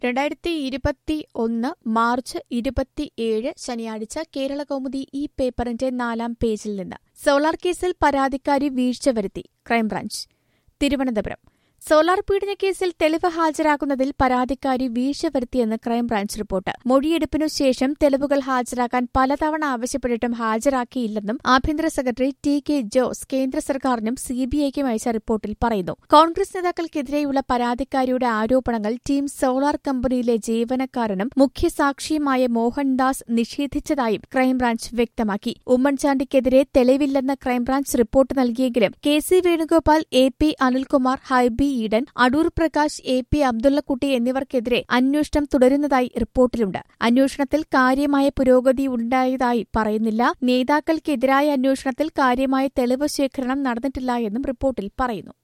രണ്ടായിരത്തി ഇരുപത്തി ഒന്ന് മാർച്ച് ഇരുപത്തിയേഴ് ശനിയാഴ്ച കേരള കൗമുദി ഈ പേപ്പറിന്റെ നാലാം പേജിൽ നിന്ന് സോളാർ കേസിൽ പരാതിക്കാരി വീഴ്ച വരുത്തി ക്രൈംബ്രാഞ്ച് തിരുവനന്തപുരം സോളാർ പീഡന കേസിൽ തെളിവ് ഹാജരാക്കുന്നതിൽ പരാതിക്കാരി വീഴ്ച വരുത്തിയെന്ന് ക്രൈംബ്രാഞ്ച് റിപ്പോർട്ട് മൊഴിയെടുപ്പിനു ശേഷം തെളിവുകൾ ഹാജരാക്കാൻ പലതവണ ആവശ്യപ്പെട്ടിട്ടും ഹാജരാക്കിയില്ലെന്നും ആഭ്യന്തര സെക്രട്ടറി ടി കെ ജോസ് കേന്ദ്ര സർക്കാരിനും സിബിഐക്കും അയച്ച റിപ്പോർട്ടിൽ പറയുന്നു കോൺഗ്രസ് നേതാക്കൾക്കെതിരെയുള്ള പരാതിക്കാരിയുടെ ആരോപണങ്ങൾ ടീം സോളാർ കമ്പനിയിലെ ജീവനക്കാരനും മുഖ്യസാക്ഷിയുമായ മോഹൻദാസ് നിഷേധിച്ചതായും ക്രൈംബ്രാഞ്ച് വ്യക്തമാക്കി ഉമ്മൻചാണ്ടിക്കെതിരെ തെളിവില്ലെന്ന് ക്രൈംബ്രാഞ്ച് റിപ്പോർട്ട് നൽകിയെങ്കിലും K C Venugopal A P Anilkumar Hibi Eden Adoor Prakash A P Abdullakutty എന്നിവർക്കെതിരെ അന്വേഷണം തുടരുന്നതായി റിപ്പോർട്ടിലുണ്ട് അന്വേഷണത്തിൽ കാര്യമായ പുരോഗതി ഉണ്ടായതായി പറയുന്നില്ല നേതാക്കൾക്കെതിരായ അന്വേഷണത്തിൽ കാര്യമായ തെളിവ് ശേഖരണം നടന്നിട്ടില്ല എന്നും റിപ്പോർട്ടിൽ പറയുന്നു